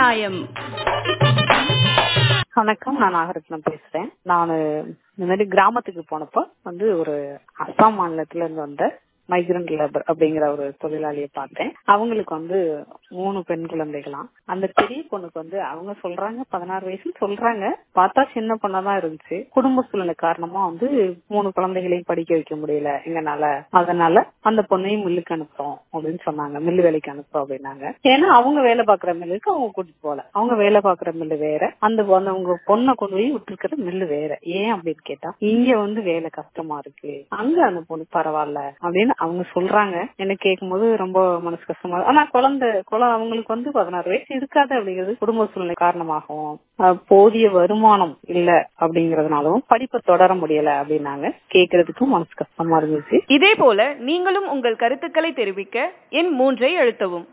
நியாயம் வணக்கம் நான் நாகரத்னம் பேசுறேன் நான் இந்த மாதிரி கிராமத்துக்கு போனப்போ வந்து ஒரு அஸ்ஸாம் மாநிலத்துல இருந்து வந்த மைக்ரண்ட் லேபர் அப்படிங்கிற ஒரு தொழிலாளியை பார்த்தேன் அவங்களுக்கு வந்து மூணு பெண் குழந்தைகளாம் அந்த பெரிய பொண்ணுக்கு வந்து அவங்க சொல்றாங்க பதினாறு வயசுன்னு சொல்றாங்க பார்த்தா சின்ன பொண்ணாதான் இருந்துச்சு குடும்ப சூழ்நிலை காரணமா வந்து மூணு குழந்தைகளையும் படிக்க வைக்க முடியல எங்கனால அதனால அந்த பொண்ணையும் மில்லுக்கு அனுப்புறோம் அப்படின்னு சொன்னாங்க மில்லு வேலைக்கு அனுப்புறோம் அப்படின்னாங்க ஏன்னா அவங்க வேலை பாக்குற மில்லுக்கு அவங்க கூட்டிட்டு போல அவங்க வேலை பாக்குற மில்லு வேற அந்த அந்த அவங்க பொண்ணை கொண்டு போய் விட்டுருக்கிற மில்லு வேற ஏன் அப்படின்னு கேட்டா இங்க வந்து வேலை கஷ்டமா இருக்கு அங்க அந்த பொண்ணு பரவாயில்ல அப்படின்னு அவங்க சொல்றாங்க எனக்கு கேட்கும்போது ரொம்ப மனசு கஷ்டமா இருக்கு. ஆனா குழந்தை குழந்தை அவங்களுக்கு வந்து பதினாறு வயசு இருக்காது அப்படிங்கிறது குடும்ப சூழ்நிலை காரணமாகவும் அஹ், போதிய வருமானம் இல்ல அப்படிங்கறதுனாலும் படிப்பை தொடர முடியல அப்படின்னாங்க கேக்குறதுக்கும் மனசு கஷ்டமா இருந்துச்சு இதே போல நீங்களும் உங்கள் கருத்துக்களை தெரிவிக்க எண் மூன்றை அழுத்தவும்